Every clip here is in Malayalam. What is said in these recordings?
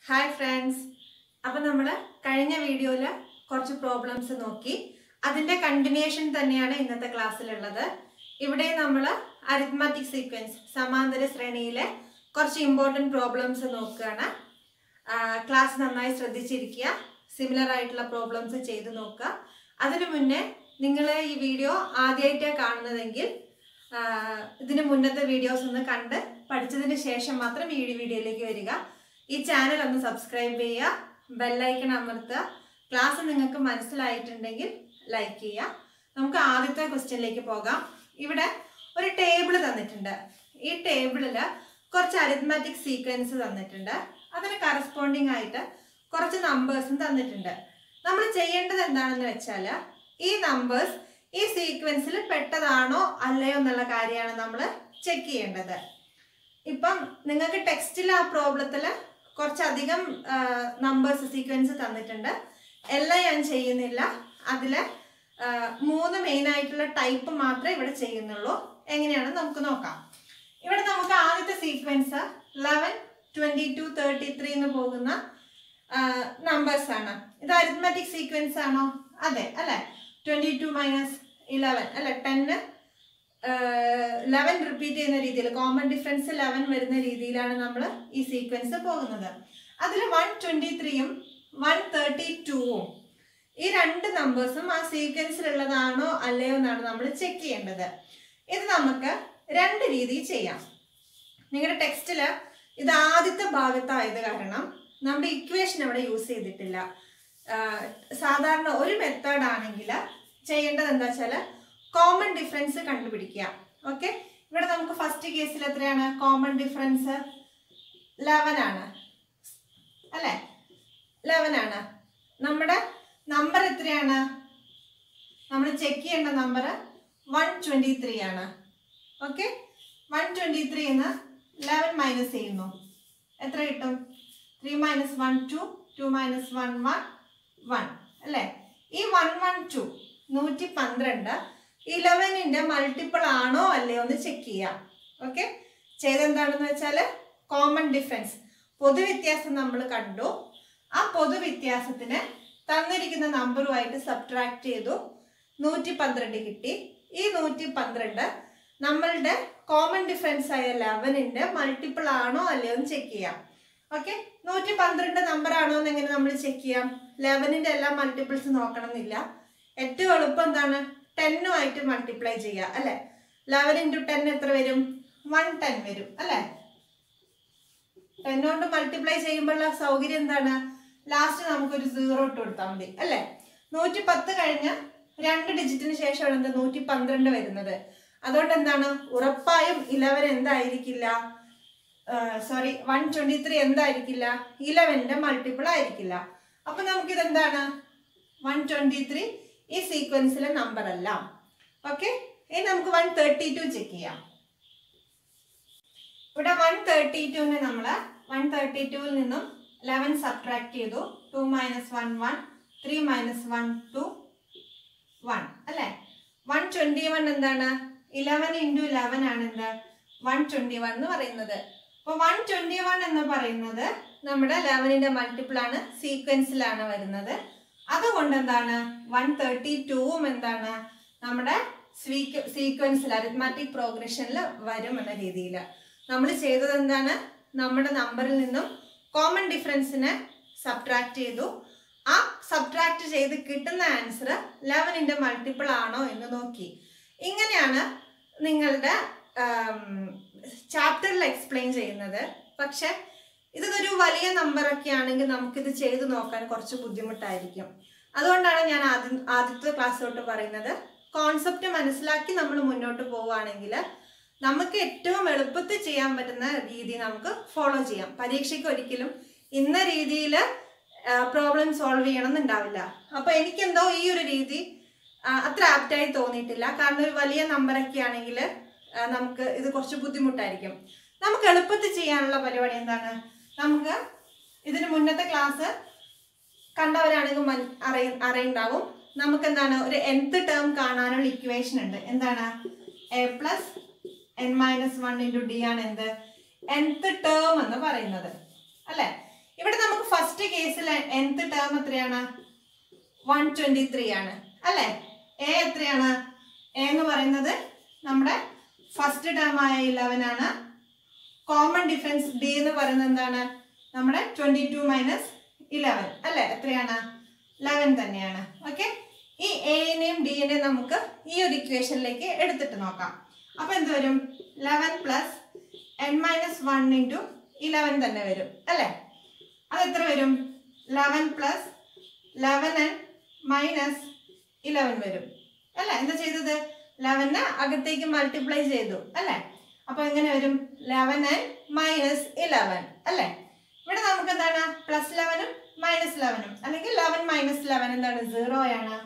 ഹായ് ഫ്രണ്ട്സ് അപ്പം നമ്മൾ കഴിഞ്ഞ വീഡിയോയിൽ കുറച്ച് പ്രോബ്ലംസ് നോക്കി അതിൻ്റെ കണ്ടിന്യൂഷൻ തന്നെയാണ് ഇന്നത്തെ ക്ലാസ്സിലുള്ളത് ഇവിടെ നമ്മൾ അരിത്മാറ്റിക് സീക്വൻസ് സമാന്തര ശ്രേണിയിലെ കുറച്ച് ഇമ്പോർട്ടൻറ്റ് പ്രോബ്ലംസ് നോക്കുകയാണ് ക്ലാസ് നന്നായി ശ്രദ്ധിച്ചിരിക്കുക സിമിലർ ആയിട്ടുള്ള പ്രോബ്ലംസ് ചെയ്ത് നോക്കുക അതിനു മുന്നേ നിങ്ങൾ ഈ വീഡിയോ ആദ്യമായിട്ടാണ് കാണുന്നതെങ്കിൽ ആ, ഇതിന് മുന്നത്തെ വീഡിയോസ് ഒന്ന് കണ്ട് പഠിച്ചതിന് ശേഷം മാത്രം ഈ വീഡിയോയിലേക്ക് വരിക ഈ ചാനൽ ഒന്ന് സബ്സ്ക്രൈബ് ചെയ്യുക ബെല്ലൈക്കൺ അമർത്തുക ക്ലാസ് നിങ്ങൾക്ക് മനസ്സിലായിട്ടുണ്ടെങ്കിൽ ലൈക്ക് ചെയ്യുക നമുക്ക് ആദ്യത്തെ ക്വസ്റ്റ്യനിലേക്ക് പോകാം ഇവിടെ ഒരു ടേബിൾ തന്നിട്ടുണ്ട് ഈ ടേബിളിൽ കുറച്ച് അരിത്മാറ്റിക് സീക്വൻസ് തന്നിട്ടുണ്ട് അതിന് കറസ്പോണ്ടിങ് ആയിട്ട് കുറച്ച് നമ്പേഴ്സും തന്നിട്ടുണ്ട് നമ്മൾ ചെയ്യേണ്ടത് എന്താണെന്ന് വെച്ചാൽ ഈ നമ്പേഴ്സ് ഈ സീക്വൻസിൽ പെട്ടതാണോ അല്ലയോ എന്നുള്ള കാര്യമാണ് നമ്മൾ ചെക്ക് ചെയ്യേണ്ടത് ഇപ്പം നിങ്ങൾക്ക് ടെക്സ്റ്റിൽ ആ പ്രോബ്ലത്തിൽ കുറച്ചധികം നമ്പേഴ്സ് സീക്വൻസ് തന്നിട്ടുണ്ട് എല്ലാം ഞാൻ ചെയ്യുന്നില്ല അതിൽ മൂന്ന് മെയിൻ ആയിട്ടുള്ള ടൈപ്പ് മാത്രമേ ഇവിടെ ചെയ്യുന്നുള്ളൂ എങ്ങനെയാണെന്ന് നമുക്ക് നോക്കാം ഇവിടെ നമുക്ക് ആദ്യത്തെ sequence eleven twenty two thirty three എന്ന് പോകുന്ന നമ്പേഴ്സ് ആണ് ഇത് അരിത്മാറ്റിക് സീക്വൻസ് ആണോ അതെ അല്ലേ ട്വൻറ്റി ടു മൈനസ് ഇലവൻ അല്ലെ ടെന്ന് ലെവൻ റിപ്പീറ്റ് ചെയ്യുന്ന രീതിയിൽ കോമൺ ഡിഫറൻസ് ലെവൻ വരുന്ന രീതിയിലാണ് നമ്മൾ ഈ സീക്വൻസ് പോകുന്നത് അതിൽ വൺ ട്വൻറ്റി ത്രീയും വൺ തേർട്ടി ടൂവും ഈ രണ്ട് നമ്പേഴ്സും ആ സീക്വൻസിലുള്ളതാണോ അല്ലയോ എന്നാണ് നമ്മൾ ചെക്ക് ചെയ്യേണ്ടത് ഇത് നമുക്ക് രണ്ട് രീതിയിൽ ചെയ്യാം നിങ്ങളുടെ ടെക്സ്റ്റിൽ ഇത് ആദ്യത്തെ ഭാഗത്തായത് കാരണം നമ്മുടെ ഇക്വേഷൻ അവിടെ യൂസ് ചെയ്തിട്ടില്ല ആഹ് സാധാരണ ഒരു മെത്തേഡ് ആണെങ്കിൽ ചെയ്യേണ്ടത് എന്താ വെച്ചാൽ കോമൺ ഡിഫറൻസ് കണ്ടുപിടിക്കുക ഓക്കെ ഇവിടെ നമുക്ക് ഫസ്റ്റ് കേസിൽ എത്രയാണ് കോമൺ ഡിഫറൻസ് ലെവൻ ആണ് അല്ലേ ലെവൻ ആണ് നമ്മുടെ നമ്പർ എത്രയാണ് നമ്മൾ ചെക്ക് ചെയ്യേണ്ട നമ്പർ വൺ ട്വൻറ്റി ത്രീ ആണ് ഓക്കെ വൺ ട്വൻറ്റി ത്രീ എന്ന് ലെവൻ മൈനസ് ചെയ്യുന്നു എത്ര കിട്ടും three minus one two two minus one one one അല്ലേ ഈ വൺ വൺ ടു നൂറ്റി പന്ത്രണ്ട് ഇലവനിൻ്റെ മൾട്ടിപ്പിൾ ആണോ അല്ലയോ എന്ന് ചെക്ക് ചെയ്യാം ഓക്കെ ചെയ്തെന്താണെന്ന് വെച്ചാൽ കോമൺ ഡിഫറൻസ് പൊതുവ്യത്യാസം നമ്മൾ കണ്ടു ആ പൊതുവ്യത്യാസത്തിന് തന്നിരിക്കുന്ന നമ്പറുമായിട്ട് സബ്ട്രാക്ട് ചെയ്തു നൂറ്റി പന്ത്രണ്ട് കിട്ടി ഈ നൂറ്റി പന്ത്രണ്ട് നമ്മളുടെ കോമൺ ഡിഫറൻസ് ആയ ലെവനിൻ്റെ മൾട്ടിപ്പിൾ ആണോ അല്ലയോ എന്ന് ചെക്ക് ചെയ്യാം ഓക്കെ നൂറ്റി പന്ത്രണ്ട് നമ്പർ ആണോ എന്ന് എങ്ങനെ നമ്മൾ ചെക്ക് ചെയ്യാം ലെവനിൻ്റെ എല്ലാ മൾട്ടിപ്പിൾസ് നോക്കണമെന്നില്ല ഏറ്റവും എളുപ്പം എന്താണ് ടെന്നുമായിട്ട് മൾട്ടിപ്ലൈ ചെയ്യുക അല്ലേ ലെവൻ ഇൻറ്റു ടെൻ എത്ര വരും വൺ ടെൻ വരും അല്ലേ ടെൻ കൊണ്ട് മൾട്ടിപ്ലൈ ചെയ്യുമ്പോഴുള്ള സൗകര്യം എന്താണ് ലാസ്റ്റ് നമുക്കൊരു സീറോ ഇട്ട് കൊടുത്താൽ മതി അല്ലേ നൂറ്റി പത്ത് കഴിഞ്ഞ് രണ്ട് ഡിജിറ്റിന് ശേഷമാണ് എന്താ നൂറ്റി പന്ത്രണ്ട് വരുന്നത് അതുകൊണ്ട് എന്താണ് ഉറപ്പായും ഇലവൻ എന്തായിരിക്കില്ല സോറി വൺ ട്വൻറ്റി ത്രീ എന്തായിരിക്കില്ല ഇലവൻ്റെ മൾട്ടിപ്പിൾ ആയിരിക്കില്ല അപ്പം നമുക്കിത് എന്താണ് വൺ ട്വൻറ്റി ത്രീ ഈ സീക്വൻസിലെ നമ്പർ അല്ല ഓക്കെ ഇനി നമുക്ക് വൺ തേർട്ടി ടു ചെക്ക് ചെയ്യാം ഇവിടെ വൺ തേർട്ടി ടുവിന് നമ്മൾ വൺ തേർട്ടി ടുവിൽ നിന്നും ലെവൻ സബ്ട്രാക്ട് ചെയ്തു two minus one one three minus one two one അല്ലേ വൺ ട്വൻറ്റി വൺ എന്താണ് ഇലവൻ ഇൻറ്റു ഇലവൻ ആണ് എന്ത് വൺ ട്വൻറ്റി വൺ എന്ന് പറയുന്നത് അപ്പോൾ വൺ ട്വൻറ്റി വൺ എന്ന് പറയുന്നത് നമ്മുടെ ലെവനിൻ്റെ മൾട്ടിപ്പിൾ ആണ് സീക്വൻസിലാണ് വരുന്നത് അതുകൊണ്ട് എന്താണ് വൺ തേർട്ടി ടൂവും എന്താണ് നമ്മുടെ സീക്വൻസിൽ അരിത്മാറ്റിക് പ്രോഗ്രഷനിൽ വരും എന്ന രീതിയിൽ നമ്മൾ ചെയ്തത് എന്താണ് നമ്മുടെ നമ്പറിൽ നിന്നും കോമൺ ഡിഫറൻസിനെ സബ്ട്രാക്ട് ചെയ്തു ആ സബ്ട്രാക്ട് ചെയ്ത് കിട്ടുന്ന ആൻസർ ലെവനിൻ്റെ മൾട്ടിപ്പിൾ ആണോ എന്ന് നോക്കി ഇങ്ങനെയാണ് നിങ്ങളുടെ ചാപ്റ്ററിൽ എക്സ്പ്ലെയിൻ ചെയ്യുന്നത് പക്ഷെ ഇതൊരു വലിയ നമ്പറൊക്കെ ആണെങ്കിൽ നമുക്കിത് ചെയ്ത് നോക്കാൻ കുറച്ച് ബുദ്ധിമുട്ടായിരിക്കും അതുകൊണ്ടാണ് ഞാൻ ആദ്യം ആദ്യത്തെ ക്ലാസ് തൊട്ട് പറയുന്നത് കോൺസെപ്റ്റ് മനസ്സിലാക്കി നമ്മൾ മുന്നോട്ട് പോവുകയാണെങ്കിൽ നമുക്ക് ഏറ്റവും എളുപ്പത്തിൽ ചെയ്യാൻ പറ്റുന്ന രീതി നമുക്ക് ഫോളോ ചെയ്യാം പരീക്ഷയ്ക്ക് ഒരിക്കലും ഇന്ന രീതിയിൽ പ്രോബ്ലം സോൾവ് ചെയ്യണം എന്നുണ്ടാവില്ല അപ്പോൾ എനിക്കെന്തോ ഈ ഒരു രീതി ആ, അത്ര ആപ്റ്റായി തോന്നിയിട്ടില്ല കാരണം ഒരു വലിയ നമ്പറൊക്കെ ആണെങ്കിൽ നമുക്ക് ഇത് കുറച്ച് ബുദ്ധിമുട്ടായിരിക്കും നമുക്ക് എളുപ്പത്തിൽ ചെയ്യാനുള്ള പരിപാടി എന്താണ് നമുക്ക് ഇതിന് മുന്നത്തെ ക്ലാസ് കണ്ടവരാണെങ്കിൽ മൻ അറിയ അറിയുണ്ടാവും നമുക്ക് എന്താണ് ഒരു nth ടേം കാണാനുള്ള ഇക്വേഷൻ ഉണ്ട് എന്താണ് A plus N minus one into D ആണ് എന്ത് nth ടേം എന്ന് പറയുന്നത് അല്ലേ ഇവിടെ നമുക്ക് ഫസ്റ്റ് കേസിൽ nth ടേം എത്രയാണ് വൺ ട്വന്റി ത്രീ ആണ് അല്ലേ എ എത്രയാണ് എ എന്ന് പറയുന്നത് നമ്മുടെ ഫസ്റ്റ് ടേം ആയ ഇലവൻ ആണ് കോമൺ ഡിഫറൻസ് ഡി എന്ന് പറയുന്നത് എന്താണ് നമ്മുടെ ട്വന്റി ടു മൈനസ് ഇലവൻ അല്ലേ എത്രയാണ് ലെവൻ തന്നെയാണ് ഓക്കെ ഈ എനെയും ഡിനെയും നമുക്ക് ഈ ഒരു ഇക്വേഷനിലേക്ക് എടുത്തിട്ട് നോക്കാം അപ്പൊ എന്ത് വരും eleven plus N minus one into eleven തന്നെ വരും അല്ലേ അത് എത്ര വരും eleven plus eleven N minus eleven വരും അല്ലേ എന്താ ചെയ്തത് ലെവനെ അകത്തേക്ക് മൾട്ടിപ്ലൈ ചെയ്തു അല്ലേ അപ്പൊ എങ്ങനെ വരും ലെവൻ എൻ മൈനസ് ഇലവൻ അല്ലേ ഇവിടെ നമുക്ക് എന്താണ് പ്ലസ് ലെവനും മൈനസ് ലെവനും അല്ലെങ്കിൽ ലെവൻ മൈനസ് ലെവൻ എന്താണ് സീറോ ആണ്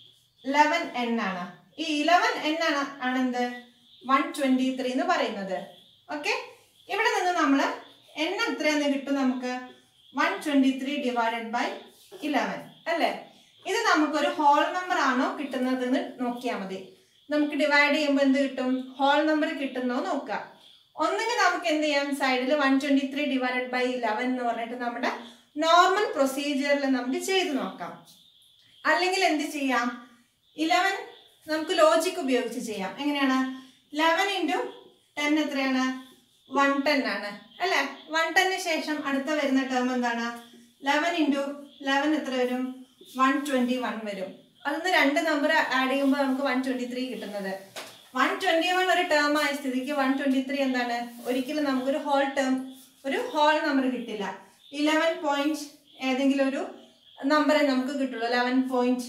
ലെവൻ എൻ ആണ് ഈ ഇലവൻ എൻ ആണ് ആണ് എന്ത് വൺ ട്വന്റി ത്രീ എന്ന് പറയുന്നത് ഓക്കെ ഇവിടെ നിന്ന് നമ്മൾ എൻ എത്രയെന്ന് കിട്ടും നമുക്ക് one twenty three divided by eleven അല്ലേ ഇത് നമുക്കൊരു ഹോൾ നമ്പർ ആണോ കിട്ടുന്നത് എന്ന് നോക്കിയാൽ മതി നമുക്ക് ഡിവൈഡ് ചെയ്യുമ്പോൾ എന്ത് കിട്ടും ഹോൾ നമ്പർ കിട്ടുന്നോ നോക്കാം ഒന്നുകിൽ നമുക്ക് എന്ത് ചെയ്യാം സൈഡിൽ one twenty three divided by eleven എന്ന് പറഞ്ഞിട്ട് നമ്മുടെ നോർമൽ പ്രൊസീജിയറിൽ നമുക്ക് ചെയ്ത് നോക്കാം അല്ലെങ്കിൽ എന്ത് ചെയ്യാം ഇലവൻ നമുക്ക് ലോജിക് ഉപയോഗിച്ച് ചെയ്യാം എങ്ങനെയാണ് ലെവൻ ഇൻറ്റു ടെൻ എത്രയാണ് വൺ ടെൻ ആണ് അല്ലേ വൺ ടെന്നിന് ശേഷം അടുത്ത വരുന്ന ടേം എന്താണ് ലെവൻ ഇൻറ്റു ലെവൻ എത്ര വരും വൺ ട്വൻറ്റി വൺ വരും അതിന്ന് രണ്ട് നമ്പർ ആഡ് ചെയ്യുമ്പോൾ നമുക്ക് വൺ ട്വൻറ്റി ത്രീ കിട്ടുന്നത് വൺ ട്വൻറ്റി വൺ ഒരു ടേം ആയ സ്ഥിതിക്ക് വൺ ട്വൻറ്റി ത്രീ എന്താണ് ഒരിക്കലും നമുക്കൊരു ഹോൾ ടേം ഒരു ഹോൾ നമ്പർ കിട്ടില്ല ഇലവൻ പോയിന്റ് ഏതെങ്കിലും ഒരു നമ്പറെ നമുക്ക് കിട്ടുള്ളൂ ലെവൻ പോയിന്റ്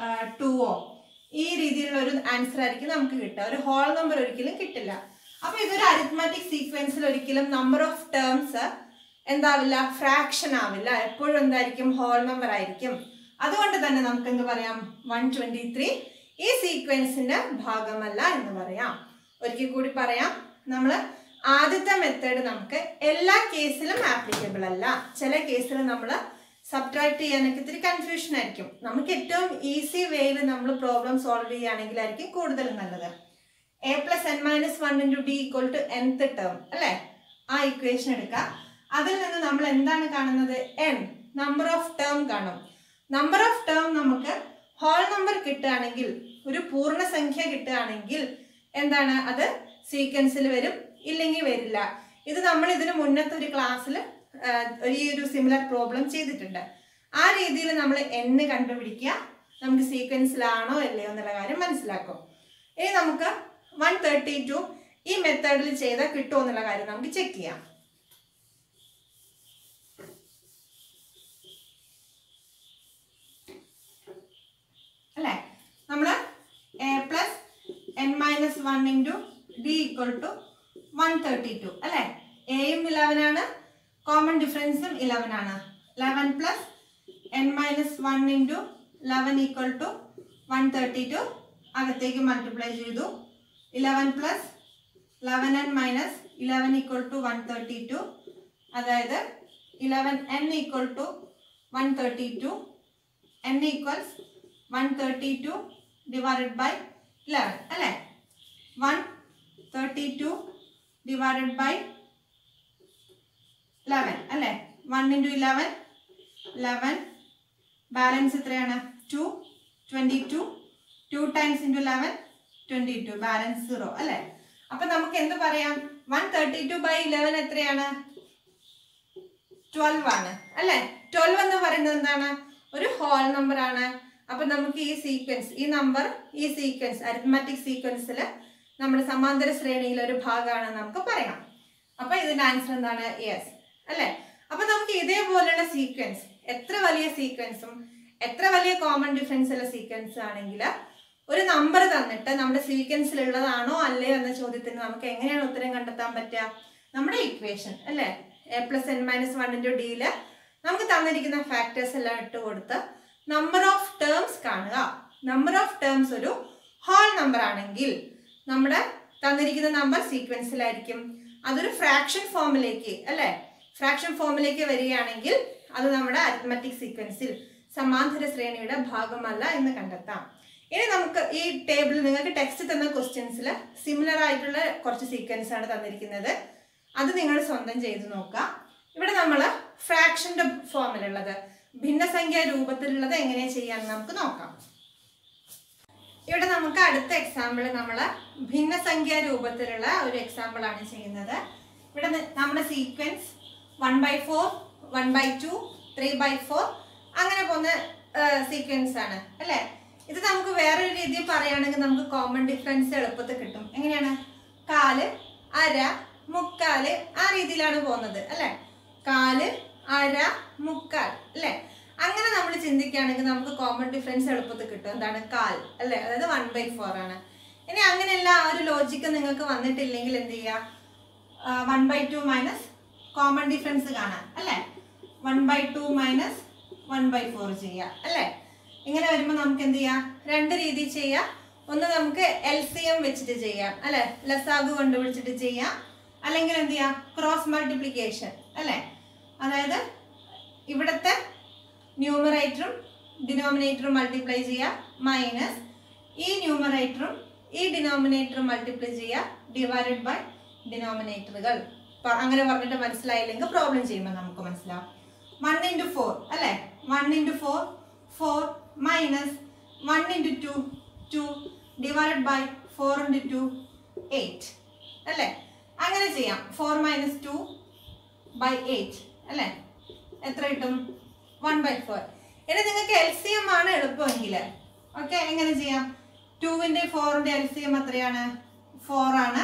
ടുവോ ഈ രീതിയിലുള്ള ഒരു ആൻസർ ആയിരിക്കും നമുക്ക് കിട്ടുക ഒരു ഹോൾ നമ്പർ ഒരിക്കലും കിട്ടില്ല അപ്പൊ ഇതൊരു അരിത്മാറ്റിക് സീക്വൻസിൽ ഒരിക്കലും നമ്പർ ഓഫ് ടേംസ് എന്താവില്ല ഫ്രാക്ഷൻ ആവില്ല എപ്പോഴും എന്തായിരിക്കും ഹോൾ നമ്പർ ആയിരിക്കും അതുകൊണ്ട് തന്നെ നമുക്ക് എന്ത് പറയാം വൺ ട്വന്റി ത്രീ ഈ സീക്വൻസിന്റെ ഭാഗമല്ല എന്ന് പറയാം ഒരിക്കൽ കൂടി പറയാം നമ്മൾ ആദ്യത്തെ മെത്തേഡ് നമുക്ക് എല്ലാ കേസിലും ആപ്ലിക്കബിൾ അല്ല ചില കേസിൽ നമ്മൾ സബ്ട്രാക്ട് ചെയ്യാനൊക്കെ ഇത്തിരി കൺഫ്യൂഷൻ ആയിരിക്കും നമുക്ക് ഏറ്റവും ഈസി വേയിൽ നമ്മൾ പ്രോബ്ലം സോൾവ് ചെയ്യുകയാണെങ്കിലായിരിക്കും കൂടുതൽ നല്ലത് a plus N minus one into d equal to nth term അല്ലേ ആ ഇക്വേഷൻ എടുക്കുക അതിൽ നിന്ന് നമ്മൾ എന്താണ് കാണുന്നത് എൻ നമ്പർ ഓഫ് ടേം കാണും നമ്പർ ഓഫ് ടേം നമുക്ക് ഹോൾ നമ്പർ കിട്ടുകയാണെങ്കിൽ ഒരു പൂർണ്ണസംഖ്യ കിട്ടുകയാണെങ്കിൽ എന്താണ് അത് സീക്വൻസിൽ വരും ഇല്ലെങ്കിൽ വരില്ല ഇത് നമ്മൾ ഇതിന് മുന്നത്തെ ഒരു ക്ലാസ്സിൽ ഈ ഒരു സിമിലർ പ്രോബ്ലം ചെയ്തിട്ടുണ്ട് ആ രീതിയിൽ നമ്മൾ എന്ന് കണ്ടുപിടിക്കുക നമുക്ക് സീക്വൻസിലാണോ അല്ലയോ എന്നുള്ള കാര്യം മനസ്സിലാക്കും ഇനി നമുക്ക് വൺ തേർട്ടി ടു ഈ മെത്തേഡിൽ ചെയ്താൽ കിട്ടുമോ എന്നുള്ള കാര്യം നമുക്ക് ചെക്ക് ചെയ്യാം അല്ലേ നമ്മൾ a plus N minus one into b equal to one thirty two അല്ലേ എയും ഇലവൻ ആണ് കോമൺ ഡിഫറൻസും ഇലവൻ ആണ് eleven plus N minus one into eleven equal to one thirty two അകത്തേക്ക് മൾട്ടിപ്ലൈ ചെയ്തു eleven plus eleven N minus eleven equal to one thirty two അതായത് eleven n equal to one thirty two n equals one thirty two divided by eleven അല്ലേ one thirty two divided by eleven അല്ലേ one into eleven eleven balance എത്രയാണ് two twenty two two times into eleven twenty two balance zero അല്ലേ അപ്പൊ നമുക്ക് എന്ത് പറയാം one thirty two by eleven എത്രയാണ് ട്വൽവ് ആണ് അല്ലേ ട്വൽവ് എന്ന് പറയുന്നത് എന്താണ് ഒരു ഹോൾ നമ്പർ ആണ് അപ്പൊ നമുക്ക് ഈ സീക്വൻസ് ഈ നമ്പർ ഈ സീക്വൻസ് അരിത്മാറ്റിക് സീക്വൻസിൽ നമ്മുടെ സമാന്തര ശ്രേണിയിലെ ഒരു ഭാഗമാണെന്ന് നമുക്ക് പറയാം അപ്പൊ ഇതിന്റെ ആൻസർ എന്താണ് യെസ് അല്ലേ അപ്പൊ നമുക്ക് ഇതേപോലെയുള്ള സീക്വൻസ് എത്ര വലിയ സീക്വൻസും എത്ര വലിയ കോമൺ ഡിഫറൻസ് ഉള്ള സീക്വൻസ് ആണെങ്കിൽ ഒരു നമ്പർ തന്നിട്ട് നമ്മുടെ സീക്വൻസിൽ ഉള്ളതാണോ അല്ലയോ എന്ന ചോദ്യത്തിന് നമുക്ക് എങ്ങനെയാണ് ഉത്തരം കണ്ടെത്താൻ പറ്റുക നമ്മുടെ ഇക്വേഷൻ അല്ലേ a plus N minus one into ഡിയിൽ നമുക്ക് തന്നിരിക്കുന്ന ഫാക്ടേഴ്സ് എല്ലാം ഇട്ട് കൊടുത്ത് നമ്പർ ഓഫ് ടേംസ് കാണുക നമ്പർ ഓഫ് ടേംസ് ഒരു ഹോൾ നമ്പർ ആണെങ്കിൽ നമ്മുടെ തന്നിരിക്കുന്ന നമ്പർ സീക്വൻസിലായിരിക്കും അതൊരു ഫ്രാക്ഷൻ ഫോമിലേക്ക് അല്ലേ ഫ്രാക്ഷൻ ഫോമിലേക്ക് വരികയാണെങ്കിൽ അത് നമ്മുടെ അരിത്മറ്റിക് സീക്വൻസിൽ സമാന്തര ശ്രേണിയുടെ ഭാഗമല്ല എന്ന് കണ്ടെത്താം ഇനി നമുക്ക് ഈ ടേബിളിൽ നിങ്ങൾക്ക് ടെക്സ്റ്റ് തന്ന ക്വസ്റ്റ്യൻസിൽ സിമിലർ ആയിട്ടുള്ള കുറച്ച് സീക്വൻസ് ആണ് തന്നിരിക്കുന്നത് അത് നിങ്ങൾ സ്വന്തം ചെയ്ത് നോക്കുക ഇവിടെ നമ്മൾ ഫ്രാക്ഷൻ്റെ ഫോമിലുള്ളത് ഭിന്നസംഖ്യ രൂപത്തിലുള്ളത് എങ്ങനെ ചെയ്യാൻ നമുക്ക് നോക്കാം ഇവിടെ നമുക്ക് അടുത്ത എക്സാമ്പിൾ നമ്മൾ ഭിന്നസംഖ്യ രൂപത്തിലുള്ള ഒരു എക്സാമ്പിൾ ആണ് ചെയ്യുന്നത് ഇവിടെ ന- നമ്മുടെ sequence one by four one by two three by four അങ്ങനെ പോകുന്ന സീക്വൻസ് ആണ് അല്ലേ ഇത് നമുക്ക് വേറൊരു രീതിയിൽ പറയുകയാണെങ്കിൽ നമുക്ക് കോമൺ ഡിഫറൻസ് എളുപ്പത്തിൽ കിട്ടും എങ്ങനെയാണ് കാല് അര മുക്കാല് ആ രീതിയിലാണ് പോകുന്നത് അല്ലേ കാല് അര മുക്കാൽ അല്ലേ അങ്ങനെ നമ്മൾ ചിന്തിക്കുകയാണെങ്കിൽ നമുക്ക് കോമൺ ഡിഫറൻസ് എളുപ്പത്തിൽ കിട്ടും എന്താണ് കാൽ അല്ലേ അതായത് വൺ ബൈ ഫോർ ആണ് ഇനി അങ്ങനെയല്ല ആ ഒരു ലോജിക്ക് നിങ്ങൾക്ക് വന്നിട്ടില്ലെങ്കിൽ എന്ത് ചെയ്യുക one by two minus common difference കാണാൻ അല്ലേ one by two minus one by four ചെയ്യുക അല്ലേ ഇങ്ങനെ വരുമ്പോൾ നമുക്ക് എന്ത് ചെയ്യാം രണ്ട് രീതി ചെയ്യാം ഒന്ന് നമുക്ക് എൽ സി എം വെച്ചിട്ട് ചെയ്യാം അല്ലെ ലസാഗു കണ്ടുപിടിച്ചിട്ട് ചെയ്യാം അല്ലെങ്കിൽ എന്ത് ചെയ്യാം ക്രോസ് മൾട്ടിപ്ലിക്കേഷൻ അല്ലേ അതായത് ഇവിടുത്തെ ന്യൂമറേറ്ററും ഡിനോമിനേറ്ററും മൾട്ടിപ്ലൈ ചെയ്യുക മൈനസ് ഈ ന്യൂമറേറ്ററും ഈ ഡിനോമിനേറ്ററും മൾട്ടിപ്ലൈ ചെയ്യുക ഡിവൈഡഡ് ബൈ ഡിനോമിനേറ്ററുകൾ അങ്ങനെ പറഞ്ഞിട്ട് മനസ്സിലായില്ലെങ്കിൽ പ്രോബ്ലം ചെയ്യുമ്പോൾ നമുക്ക് മനസ്സിലാവും വൺ ഇൻറ്റു ഫോർ അല്ലേ one into four four minus one into two two divided by four into two eight അല്ലേ അങ്ങനെ ചെയ്യാം four minus two by eight അല്ലേ എത്ര കിട്ടും വൺ ബൈ ഫോർ ഇനി നിങ്ങൾക്ക് എൽ സി എം ആണ് എളുപ്പമെങ്കിൽ ഓക്കെ എങ്ങനെ ചെയ്യാം ടുവിൻ്റെ ഫോറിൻ്റെ എൽ സി എം എത്രയാണ് ഫോർ ആണ്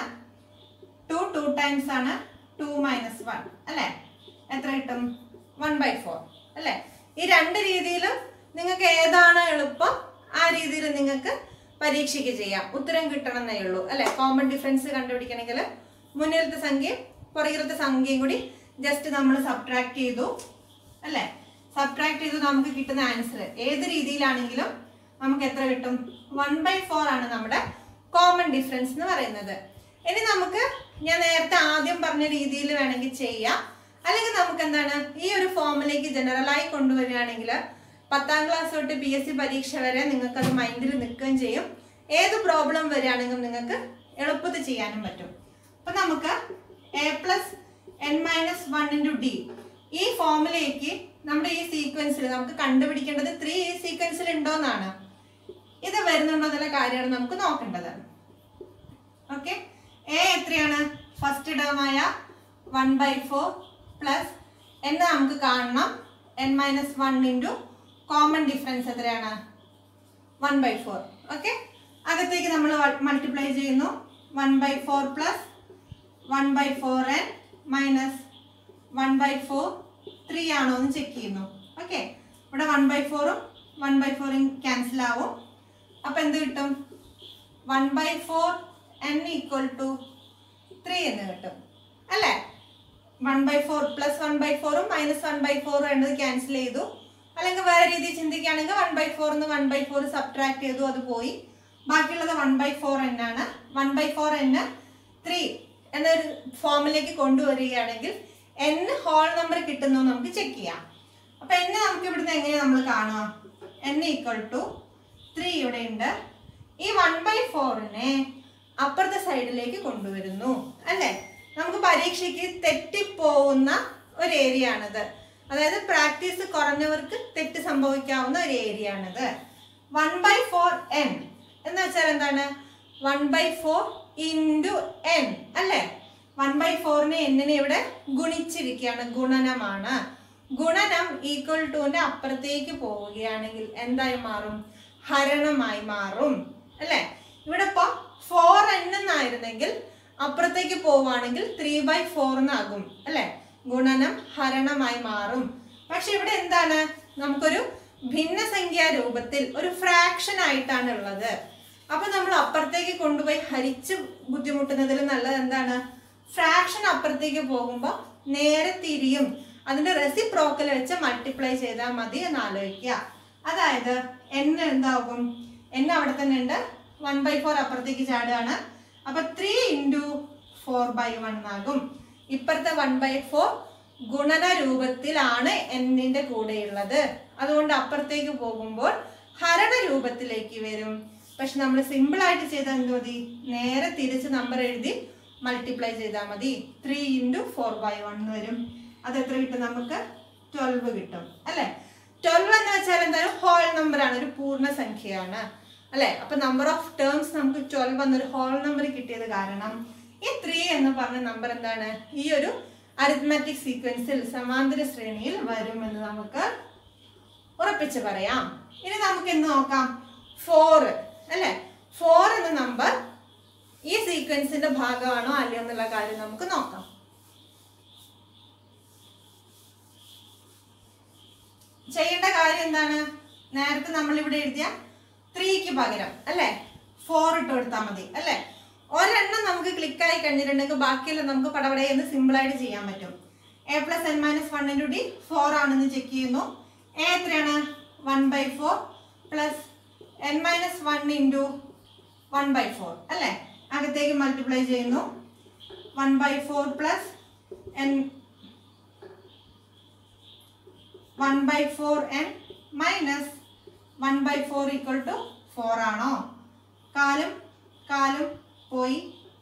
ടു ടു ടൈംസ് ആണ് ടു മൈനസ് വൺ അല്ലേ എത്ര കിട്ടും വൺ ബൈ ഫോർ അല്ലേ ഈ രണ്ട് രീതിയിലും നിങ്ങൾക്ക് ഏതാണ് എളുപ്പം ആ രീതിയിൽ നിങ്ങൾക്ക് പരീക്ഷയ്ക്ക് ചെയ്യാം ഉത്തരം കിട്ടണം എന്നേ ഉള്ളൂ അല്ലേ കോമൺ ഡിഫറൻസ് കണ്ടുപിടിക്കണമെങ്കിൽ മുന്നിലത്തെ സംഖ്യയും പുറകിലത്തെ സംഖ്യയും കൂടി ജസ്റ്റ് നമ്മൾ സബ്ട്രാക്ട് ചെയ്തു അല്ലേ സബ്ട്രാക്ട് ചെയ്തു നമുക്ക് കിട്ടുന്ന ആൻസർ ഏത് രീതിയിലാണെങ്കിലും നമുക്ക് എത്ര കിട്ടും വൺ ബൈ ഫോർ ആണ് നമ്മുടെ കോമൺ ഡിഫറൻസ് എന്ന് പറയുന്നത് ഇനി നമുക്ക് ഞാൻ നേരത്തെ ആദ്യം പറഞ്ഞ രീതിയിൽ വേണമെങ്കിൽ ചെയ്യാം അല്ലെങ്കിൽ നമുക്ക് എന്താണ് ഈ ഒരു ഫോമിലേക്ക് ജനറലായി കൊണ്ടുവരികയാണെങ്കിൽ പത്താം ക്ലാസ് തൊട്ട് പി എസ് സി പരീക്ഷ വരെ നിങ്ങൾക്ക് അത് മൈൻഡിൽ നിൽക്കുകയും ചെയ്യും ഏത് പ്രോബ്ലം വരികയാണെങ്കിലും നിങ്ങൾക്ക് എളുപ്പത്തിൽ ചെയ്യാനും പറ്റും അപ്പൊ നമുക്ക് a plus N minus one into d ഈ ഫോമിലേക്ക് നമ്മുടെ ഈ സീക്വൻസിൽ നമുക്ക് കണ്ടുപിടിക്കേണ്ടത് ത്രീ ഈ സീക്വൻസിൽ ഉണ്ടോന്നാണ് ഇത് വരുന്നുണ്ടോ എന്നുള്ള കാര്യമാണ് നമുക്ക് നോക്കേണ്ടത് ഓക്കെ എ എത്രയാണ് ഫസ്റ്റ് ടേം ആയ വൺ ബൈ ഫോർ പ്ലസ് എന്ന് നമുക്ക് കാണണം n minus one into common difference എത്രയാണ് വൺ ബൈ ഫോർ ഓക്കെ അകത്തേക്ക് നമ്മൾ മൾട്ടിപ്ലൈ ചെയ്യുന്നു one by four plus one by four n minus one by four three ആണോ എന്ന് ചെക്ക് ചെയ്യുന്നു ഓക്കെ ഇവിടെ വൺ ബൈ ഫോറും വൺ ബൈ ഫോറും ക്യാൻസൽ ആവും അപ്പം എന്ത് കിട്ടും one by four n equal to three എന്ന് കിട്ടും അല്ലേ one by four plus one by ഫോറും മൈനസ് വൺ ബൈ ഫോറും എന്നത് ക്യാൻസൽ ചെയ്തു അല്ലെങ്കിൽ വേറെ രീതിയിൽ ചിന്തിക്കുകയാണെങ്കിൽ വൺ ബൈ ഫോറിന്ന് വൺ ബൈ ഫോർ സബ്ട്രാക്ട് ചെയ്തു അത് പോയി ബാക്കിയുള്ളത് വൺ ബൈ ഫോർ എൻ ആണ് one by four n three എന്നൊരു ഫോമിലേക്ക് കൊണ്ടുവരികയാണെങ്കിൽ എൻ ഹോൾ നമ്പർ കിട്ടുന്നു നമുക്ക് ചെക്ക് ചെയ്യാം അപ്പൊ എൻ നമുക്ക് ഇവിടുന്ന് എങ്ങനെ നമ്മൾ കാണുക എൻ ഈക്വൽ ടു ത്രീ ഇവിടെ ഉണ്ട് ഈ വൺ ബൈ ഫോറിനെ അപ്പുറത്തെ സൈഡിലേക്ക് കൊണ്ടുവരുന്നു അല്ലേ നമുക്ക് പരീക്ഷയ്ക്ക് തെറ്റിപ്പോവുന്ന ഒരു ഏരിയ ആണിത് അതായത് പ്രാക്ടീസ് കുറഞ്ഞവർക്ക് തെറ്റ് സംഭവിക്കാവുന്ന ഒരു ഏരിയ ആണിത് വൺ ബൈ ഫോർ എൻ എന്ന് വെച്ചാൽ എന്താണ് one by four into n അല്ലേ വൺ ബൈ ഫോറിനെ എന്നിനെ ഇവിടെ ഗുണിച്ചിരിക്കുകയാണ് ഗുണനമാണ് ഗുണനം ഈക്വൽ ടുവിന്റെ അപ്പുറത്തേക്ക് പോവുകയാണെങ്കിൽ എന്തായി മാറും ഹരണമായി മാറും അല്ലേ ഇവിടെ ഇപ്പൊ ഫോർ എൻ എന്നായിരുന്നെങ്കിൽ അപ്പുറത്തേക്ക് പോവുകയാണെങ്കിൽ ത്രീ ബൈ ഫോർ എന്നാകും അല്ലേ ഗുണനം ഹരണമായി മാറും പക്ഷെ ഇവിടെ എന്താണ് നമുക്കൊരു ഭിന്നസംഖ്യാ രൂപത്തിൽ ഒരു ഫ്രാക്ഷൻ ആയിട്ടാണ് ഉള്ളത് അപ്പൊ നമ്മൾ അപ്പുറത്തേക്ക് കൊണ്ടുപോയി ഹരിച്ച് ബുദ്ധിമുട്ടുന്നതിൽ നല്ലത് എന്താണ് ഫ്രാക്ഷൻ അപ്പുറത്തേക്ക് പോകുമ്പോൾ നേരെ തിരിയും അതിന്റെ റെസിപ്രോക്കൽ വെച്ച് മൾട്ടിപ്ലൈ ചെയ്താൽ മതി എന്ന് ആലോചിക്കുക അതായത് എൻ എന്താകും എൻ അവിടെ തന്നെ ഉണ്ട് വൺ ബൈ ഫോർ അപ്പുറത്തേക്ക് ചാടുകയാണ് അപ്പൊ three into four by one ആകും ഇപ്പുറത്തെ വൺ ബൈ ഫോർ ഗുണന രൂപത്തിലാണ് എന്നിന്റെ കൂടെയുള്ളത് അതുകൊണ്ട് അപ്പുറത്തേക്ക് പോകുമ്പോൾ ഹരണ രൂപത്തിലേക്ക് വരും പക്ഷെ നമ്മൾ സിമ്പിൾ ആയിട്ട് ചെയ്താൽ എന്ത് മതി നേരെ തിരിച്ച് നമ്പർ എഴുതി മൾട്ടിപ്ലൈ ചെയ്താൽ മതി three into four by one വരും അത് എത്ര കിട്ടും നമുക്ക് ട്വൽവ് കിട്ടും അല്ലെ ട്വൽവ് എന്ന് വെച്ചാൽ എന്താണ് ഹോൾ നമ്പർ ആണ് ഒരു പൂർണ്ണ സംഖ്യയാണ് അല്ലെ അപ്പൊ നമ്പർ ഓഫ് ടേംസ് നമുക്ക് ട്വൽവ് എന്നൊരു ഹോൾ നമ്പർ കിട്ടിയത് കാരണം ഈ ത്രീ എന്ന് പറഞ്ഞ നമ്പർ എന്താണ് ഈ ഒരു അരിത്മാറ്റിക് സീക്വൻസിൽ സമാന്തര ശ്രേണിയിൽ വരുമെന്ന് നമുക്ക് ഉറപ്പിച്ച് പറയാം ഇനി നമുക്ക് എന്ത് നോക്കാം ഫോർ അല്ലെ ഫോർ എന്ന നമ്പർ ഈ സീക്വൻസിന്റെ ഭാഗമാണോ അല്ലയോ എന്നുള്ള കാര്യം നമുക്ക് നോക്കാം ചെയ്യേണ്ട കാര്യം എന്താണ് നേരത്തെ നമ്മൾ ഇവിടെ എഴുതിയ ത്രീക്ക് പകരം അല്ലേ ഫോർ ഇട്ട് കൊടുത്താൽ മതി അല്ലേ ഒരെണ്ണം നമുക്ക് ക്ലിക്കായി കഴിഞ്ഞിട്ടുണ്ടെങ്കിൽ ബാക്കിയെല്ലാം നമുക്ക് പടപടേ എന്ന് സിമ്പിൾ ആയിട്ട് ചെയ്യാൻ പറ്റും a plus N minus one into d four ആണെന്ന് ചെക്ക് ചെയ്യുന്നു എ എത്രയാണ് one by four plus N minus one into one by four അല്ലേ അകത്തേക്ക് മൾട്ടിപ്ലൈ ചെയ്യുന്നു one by four plus n one by four n minus one by four equal to four ആണോ കാലും കാലും പോയി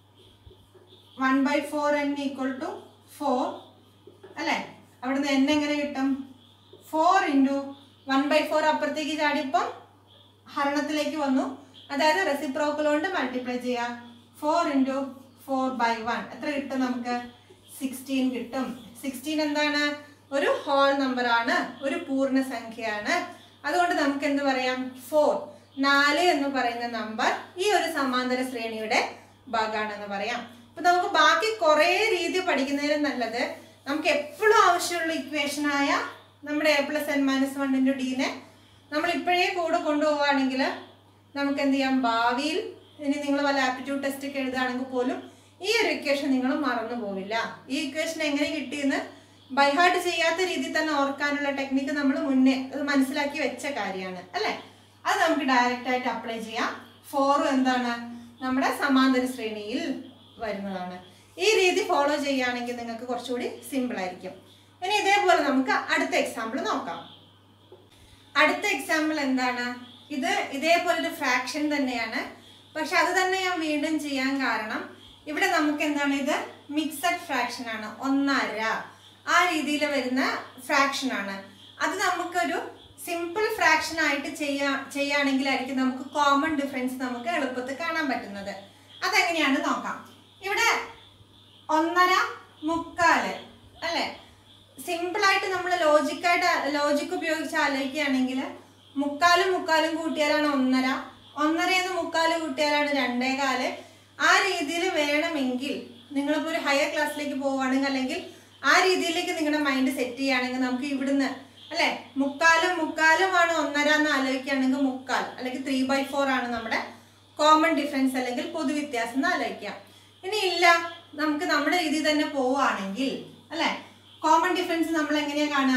one by four n equal to four അല്ലേ അവിടുന്ന് എൻ എങ്ങനെ കിട്ടും four into one by four അപ്പുറത്തേക്ക് ചാടിയപ്പം ഹരണത്തിലേക്ക് വന്നു അതായത് റെസിപ്രോക്കൽ കൊണ്ട് മൾട്ടിപ്ലൈ ചെയ്യാം four into four by one എത്ര കിട്ടും നമുക്ക് സിക്സ്റ്റീൻ കിട്ടും സിക്സ്റ്റീൻ എന്താണ് ഒരു ഹോൾ നമ്പർ ആണ് ഒരു പൂർണ്ണ സംഖ്യയാണ് അതുകൊണ്ട് നമുക്ക് എന്ത് പറയാം ഫോർ നാല് എന്ന് പറയുന്ന നമ്പർ ഈ ഒരു സമാന്തര ശ്രേണിയുടെ ഭാഗമാണെന്ന് പറയാം അപ്പൊ നമുക്ക് ബാക്കി കുറേ രീതി പഠിക്കുന്നതിലും നല്ലത് നമുക്ക് എപ്പോഴും ആവശ്യമുള്ള ഇക്വേഷൻ ആയ നമ്മുടെ a plus N minus one into ഡീനെ നമ്മൾ ഇപ്പോഴേ കൂടെ കൊണ്ടുപോവുകയാണെങ്കിൽ നമുക്ക് എന്ത് ചെയ്യാം ഭാവിയിൽ ഇനി നിങ്ങൾ വല്ല ആപ്റ്റിറ്റ്യൂഡ് ടെസ്റ്റ് ഒക്കെ എഴുതുകയാണെങ്കിൽ പോലും ഈ ഒരു ഇക്വേഷൻ നിങ്ങൾ മറന്നു പോവില്ല ഈ ഇക്വേഷൻ എങ്ങനെ കിട്ടിയെന്ന് ബൈഹാർട്ട് ചെയ്യാത്ത രീതിയിൽ തന്നെ ഓർക്കാനുള്ള ടെക്നിക്ക് നമ്മൾ മുന്നേ അത് മനസ്സിലാക്കി വെച്ച കാര്യമാണ് അല്ലേ അത് നമുക്ക് ഡയറക്റ്റ് ആയിട്ട് അപ്ലൈ ചെയ്യാം ഫോറും എന്താണ് നമ്മുടെ സമാന്തര ശ്രേണിയിൽ വരുന്നതാണ് ഈ രീതി ഫോളോ ചെയ്യുകയാണെങ്കിൽ നിങ്ങൾക്ക് കുറച്ചുകൂടി സിമ്പിൾ ആയിരിക്കും ഇനി ഇതേപോലെ നമുക്ക് അടുത്ത എക്സാമ്പിൾ നോക്കാം അടുത്ത എക്സാമ്പിൾ എന്താണ് ഇത് ഇതേപോലെ ഒരു ഫ്രാക്ഷൻ തന്നെയാണ് പക്ഷെ അത് തന്നെ ഞാൻ വീണ്ടും ചെയ്യാൻ കാരണം ഇവിടെ നമുക്ക് എന്താണ് ഇത് മിക്സഡ് ഫ്രാക്ഷൻ ആണ് ഒന്നര ആ രീതിയിൽ വരുന്ന ഫ്രാക്ഷൻ ആണ് അത് നമുക്കൊരു സിമ്പിൾ ഫ്രാക്ഷൻ ആയിട്ട് ചെയ്യാ ചെയ്യുകയാണെങ്കിലായിരിക്കും നമുക്ക് കോമൺ ഡിഫറൻസ് നമുക്ക് എളുപ്പത്തിൽ കാണാൻ പറ്റുന്നത് അതെങ്ങനെയാണ് നോക്കാം ഇവിടെ ഒന്നര മുക്കാല് അല്ലേ സിമ്പിളായിട്ട് നമ്മൾ ലോജിക്കായിട്ട് ലോജിക്ക് ഉപയോഗിച്ച് ആലോചിക്കുകയാണെങ്കിൽ മുക്കാലും മുക്കാലും കൂട്ടിയാലാണ് ഒന്നര ഒന്നരയെന്ന് മുക്കാല് കൂട്ടിയാലാണ് രണ്ടേകാല് ആ രീതിയിൽ വേണമെങ്കിൽ നിങ്ങളിപ്പോൾ ഒരു ഹയർ ക്ലാസ്സിലേക്ക് പോവുകയാണെങ്കിൽ അല്ലെങ്കിൽ ആ രീതിയിലേക്ക് നിങ്ങളുടെ മൈൻഡ് സെറ്റ് ചെയ്യുകയാണെങ്കിൽ നമുക്ക് ഇവിടുന്ന് അല്ലെ മുക്കാലും മുക്കാലുമാണ് ഒന്നര എന്ന് ആലോചിക്കുകയാണെങ്കിൽ മുക്കാൽ അല്ലെങ്കിൽ ത്രീ ബൈ ഫോർ ആണ് നമ്മുടെ കോമൺ ഡിഫറൻസ് അല്ലെങ്കിൽ പൊതുവ്യത്യാസം എന്ന് ആലോചിക്കാം ഇനി ഇല്ല നമുക്ക് നമ്മുടെ രീതിയിൽ തന്നെ പോവുകയാണെങ്കിൽ അല്ലെ കോമൺ ഡിഫറൻസ് നമ്മൾ എങ്ങനെയാ കാണുക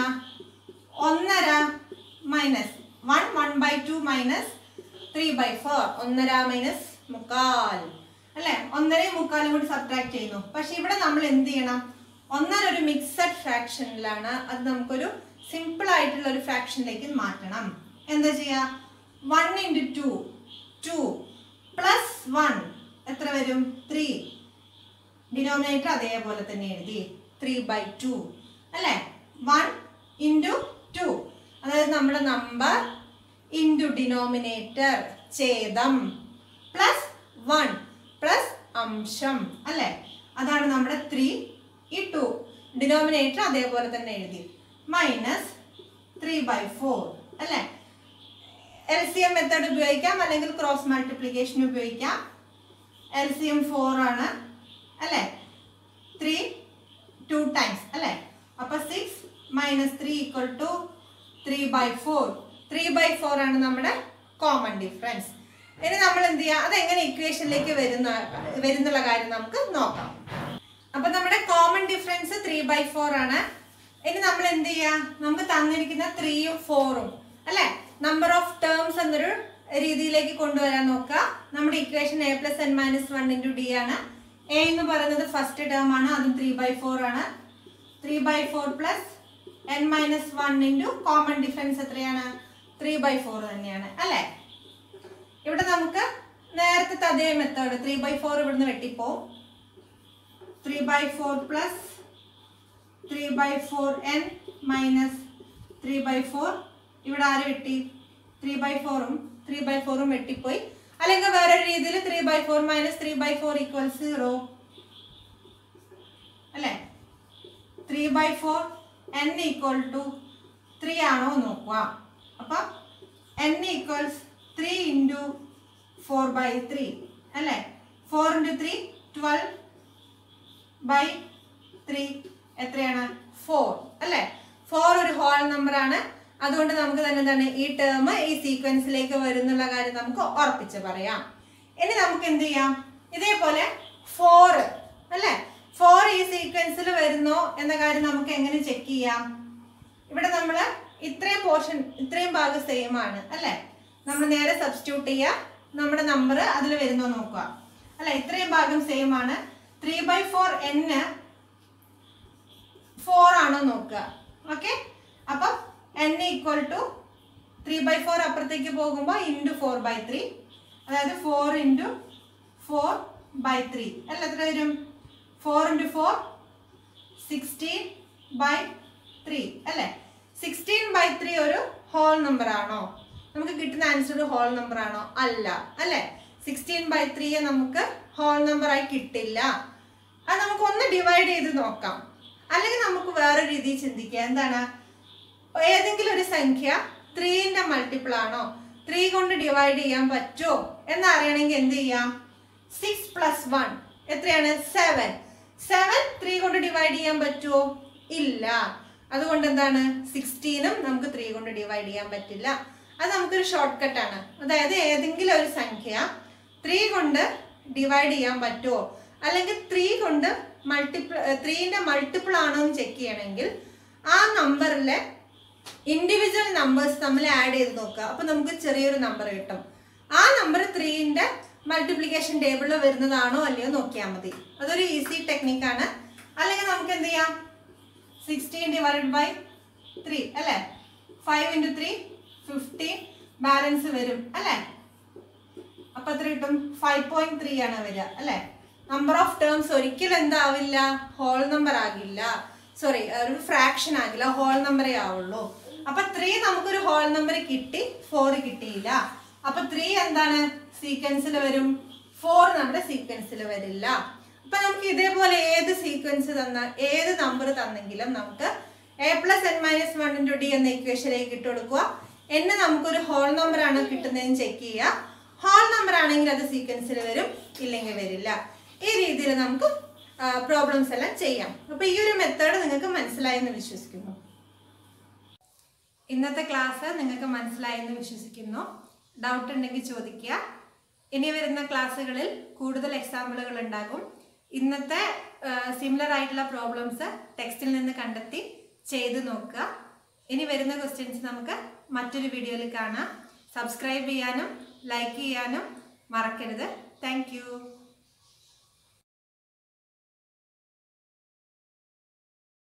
ഒന്നര minus one one by two minus three by four ഒന്നര മൈനസ് മുക്കാൽ അല്ലെ ഒന്നരയും മുക്കാലും കൂടി സബ്ട്രാക്ട് ചെയ്യുന്നു പക്ഷെ ഇവിടെ നമ്മൾ എന്ത് ചെയ്യണം ഒന്നര ഒരു മിക്സഡ് ഫ്രാക്ഷനിലാണ് അത് നമുക്കൊരു സിമ്പിൾ ആയിട്ടുള്ള ഒരു ഫ്രാക്ഷനിലേക്ക് മാറ്റണം എന്താ ചെയ്യാ one into two two plus one എത്ര വരും ത്രീ ഡിനോമിനേറ്റർ അതേപോലെ തന്നെ എഴുതി ത്രീ ബൈ ടു അല്ലേ വൺ ഇൻറ്റു ടു അതായത് നമ്മുടെ നമ്പർ ഇൻറ്റു ഡിനോമിനേറ്റർ ഛേദം പ്ലസ് വൺ പ്ലസ് അംശം അല്ലേ അതാണ് നമ്മുടെ ത്രീ ഈ ടു ഡിനോമിനേറ്റർ അതേപോലെ തന്നെ എഴുതി മൈനസ് ത്രീ ബൈ ഫോർ അല്ലേ എൽ സി എം മെത്തേഡ് ഉപയോഗിക്കാം അല്ലെങ്കിൽ ക്രോസ് മൾട്ടിപ്ലിക്കേഷൻ ഉപയോഗിക്കാം എൽ സി എം ഫോർ ആണ് അല്ലേ ത്രീ ടു ടൈംസ് അല്ലേ അപ്പൊ six minus three equal to three by four three by four ആണ് നമ്മുടെ കോമൺ ഡിഫറൻസ് ഇനി നമ്മൾ എന്ത് ചെയ്യുക അതെങ്ങനെ ഇക്വേഷനിലേക്ക് വരുന്ന വരുന്നുള്ള കാര്യം നമുക്ക് നോക്കാം അപ്പൊ നമ്മുടെ common difference three by four ആണ് ഇനി നമ്മൾ എന്ത് ചെയ്യുക നമുക്ക് തന്നിരിക്കുന്ന ത്രീയും ഫോറും അല്ലെ നമ്പർ ഓഫ് ടേംസ് എന്നൊരു രീതിയിലേക്ക് കൊണ്ടുവരാൻ നോക്കുക നമ്മുടെ equation a plus N minus one into D ആണ് എ എന്ന് പറയുന്നത് ഫസ്റ്റ് ടേം ആണ് അതും ത്രീ ബൈ ഫോർ ആണ് three by four plus N minus one into common difference എത്രയാണ് ത്രീ ബൈ ഫോർ തന്നെയാണ് അല്ലേ ഇവിടെ നമുക്ക് നേരത്തെ അതേ മെത്തേഡ് ത്രീ ബൈ ഫോർ ഇവിടുന്ന് വെട്ടിപ്പോവും three by four plus three by four n minus three by four ഇവിടെ ആര് വെട്ടി ത്രീ ബൈ ഫോറും ത്രീ ബൈ ഫോറും വെട്ടിപ്പോയി അല്ലെങ്കിൽ വേറൊരു രീതിയിൽ three by four minus three by four equal zero അല്ലേ three by four n equal to three ആണോ നോക്കുക അപ്പം n equals three into four by three അല്ലേ four into three twelve by three എത്രയാണ് ഫോർ അല്ലേ ഫോർ ഒരു ഹോൾ നമ്പർ ആണ് അതുകൊണ്ട് നമുക്ക് തന്നെ എന്താണ് ഈ ടേം ഈ സീക്വൻസിലേക്ക് വരുന്നുള്ള കാര്യം നമുക്ക് ഉറപ്പിച്ച് പറയാം ഇനി നമുക്ക് എന്ത് ചെയ്യാം ഇതേപോലെ ഫോർ അല്ലേ ഫോർ ഈ സീക്വൻസിൽ വരുന്നോ എന്ന കാര്യം നമുക്ക് എങ്ങനെ ചെക്ക് ചെയ്യാം ഇവിടെ നമ്മൾ ഇത്രയും പോർഷൻ ഇത്രയും ഭാഗം സെയിം ആണ് അല്ലേ നമ്മൾ നേരെ സബ്സ്റ്റിറ്റ്യൂട്ട് ചെയ്യുക നമ്മുടെ നമ്പർ അതിൽ വരുന്നോ നോക്കുക അല്ല ഇത്രയും ഭാഗം സെയിം ആണ് ത്രീ ബൈ ഫോർ എന്ന് ഫോർ ആണോ നോക്കുക ഓക്കെ അപ്പം n equal to three by four അപ്പുറത്തേക്ക് പോകുമ്പോൾ ഇൻറ്റു ഫോർ ബൈ ത്രീ അതായത് four into four by three അല്ല എത്ര വരും four into four sixteen by three അല്ലേ സിക്സ്റ്റീൻ ബൈ ത്രീ ഒരു ഹോൾ നമ്പർ ആണോ നമുക്ക് കിട്ടുന്ന ആൻസർ ഒരു ഹോൾ നമ്പർ ആണോ അല്ല അല്ലേ സിക്സ്റ്റീൻ ബൈ ത്രീയെ നമുക്ക് ഹോൾ നമ്പർ ആയി കിട്ടില്ല അത് നമുക്ക് ഒന്ന് ഡിവൈഡ് ചെയ്ത് നോക്കാം അല്ലെങ്കിൽ നമുക്ക് വേറെ രീതിയിൽ ചിന്തിക്കാം എന്താണ് ഏതെങ്കിലും ഒരു സംഖ്യ ത്രീന്റെ മൾട്ടിപ്പിൾ ആണോ ത്രീ കൊണ്ട് ഡിവൈഡ് ചെയ്യാൻ പറ്റുമോ എന്നറിയണമെങ്കിൽ എന്ത് ചെയ്യാം സിക്സ് പ്ലസ് വൺ എത്രയാണ് സെവൻ സെവൻ ത്രീ കൊണ്ട് ഡിവൈഡ് ചെയ്യാൻ പറ്റുമോ ഇല്ല അതുകൊണ്ട് എന്താണ് സിക്സ്റ്റീനും നമുക്ക് ത്രീ കൊണ്ട് ഡിവൈഡ് ചെയ്യാൻ പറ്റില്ല അത് നമുക്കൊരു ഷോർട്ട് കട്ടാണ് അതായത് ഏതെങ്കിലും ഒരു സംഖ്യ ത്രീ കൊണ്ട് ഡിവൈഡ് ചെയ്യാൻ പറ്റുമോ അല്ലെങ്കിൽ ത്രീ കൊണ്ട് മൾട്ടിപ്പിൾ ത്രീൻ്റെ മൾട്ടിപ്പിൾ ആണോ എന്ന് ചെക്ക് ചെയ്യണമെങ്കിൽ ആ നമ്പറിലെ ഇൻഡിവിജ്വൽ നമ്പേഴ്സ് നമ്മൾ ആഡ് ചെയ്ത് നോക്കുക അപ്പൊ നമുക്ക് ചെറിയൊരു നമ്പർ കിട്ടും ആ നമ്പർ ത്രീന്റെ മൾട്ടിപ്ലിക്കേഷൻ ടേബിളിൽ വരുന്നതാണോ അല്ലയോ നോക്കിയാൽ മതി അതൊരു ഈസി ടെക്നിക്കാണ് അല്ലെങ്കിൽ നമുക്ക് എന്ത് ചെയ്യാം സിക്സ്റ്റീൻ ഡിവൈഡ് ബൈ ത്രീ അല്ലേ five into three fifteen balance വരും അല്ലേ അപ്പൊ എത്ര കിട്ടും ഫൈവ് പോയിന്റ് ത്രീ ആണ് വരിക അല്ലേ നമ്പർ ഓഫ് ടേംസ് ഒരിക്കലും എന്താവില്ല ഹോൾ നമ്പർ ആകില്ല സോറി ഒരു ഫ്രാക്ഷൻ ആകില്ല ഹോൾ നമ്പറേ ആവുള്ളൂ അപ്പൊ ത്രീ നമുക്കൊരു ഹോൾ നമ്പർ കിട്ടി ഫോർ കിട്ടിയില്ല അപ്പൊ ത്രീ എന്താണ് സീക്വൻസിൽ വരും ഫോർ നമ്മുടെ സീക്വൻസിൽ വരില്ല അപ്പൊ നമുക്ക് ഇതേപോലെ ഏത് സീക്വൻസ് തന്ന ഏത് നമ്പർ തന്നെങ്കിലും നമുക്ക് a plus N minus one into d എന്ന ഇക്വേഷനിലേക്ക് ഇട്ട് കൊടുക്കുക എന്നെ നമുക്കൊരു ഹോൾ നമ്പർ ആണ് കിട്ടുന്നതെന്ന് ചെക്ക് ചെയ്യുക ഹോൾ നമ്പർ ആണെങ്കിൽ അത് സീക്വൻസിൽ വരും ഇല്ലെങ്കിൽ വരില്ല ഈ രീതിയിൽ നമുക്ക് പ്രോബ്ലംസ് എല്ലാം ചെയ്യാം അപ്പൊ ഈ ഒരു മെത്തേഡ് നിങ്ങൾക്ക് മനസ്സിലായെന്ന് വിശ്വസിക്കുന്നു ഇന്നത്തെ ക്ലാസ് നിങ്ങൾക്ക് മനസ്സിലായെന്ന് വിശ്വസിക്കുന്നു ഡൗട്ട് ഉണ്ടെങ്കിൽ ചോദിക്കുക ഇനി വരുന്ന ക്ലാസ്സുകളിൽ കൂടുതൽ എക്സാമ്പിളുകൾ ഉണ്ടാകും ഇന്നത്തെ സിമിലർ ആയിട്ടുള്ള പ്രോബ്ലംസ് ടെക്സ്റ്റിൽ നിന്ന് കണ്ടെത്തി ചെയ്ത് നോക്കുക ഇനി വരുന്ന ക്വസ്റ്റ്യൻസ് നമുക്ക് മറ്റൊരു വീഡിയോയിൽ കാണാം സബ്സ്ക്രൈബ് ചെയ്യാനും ലൈക്ക് ചെയ്യാനും മറക്കരുത് താങ്ക്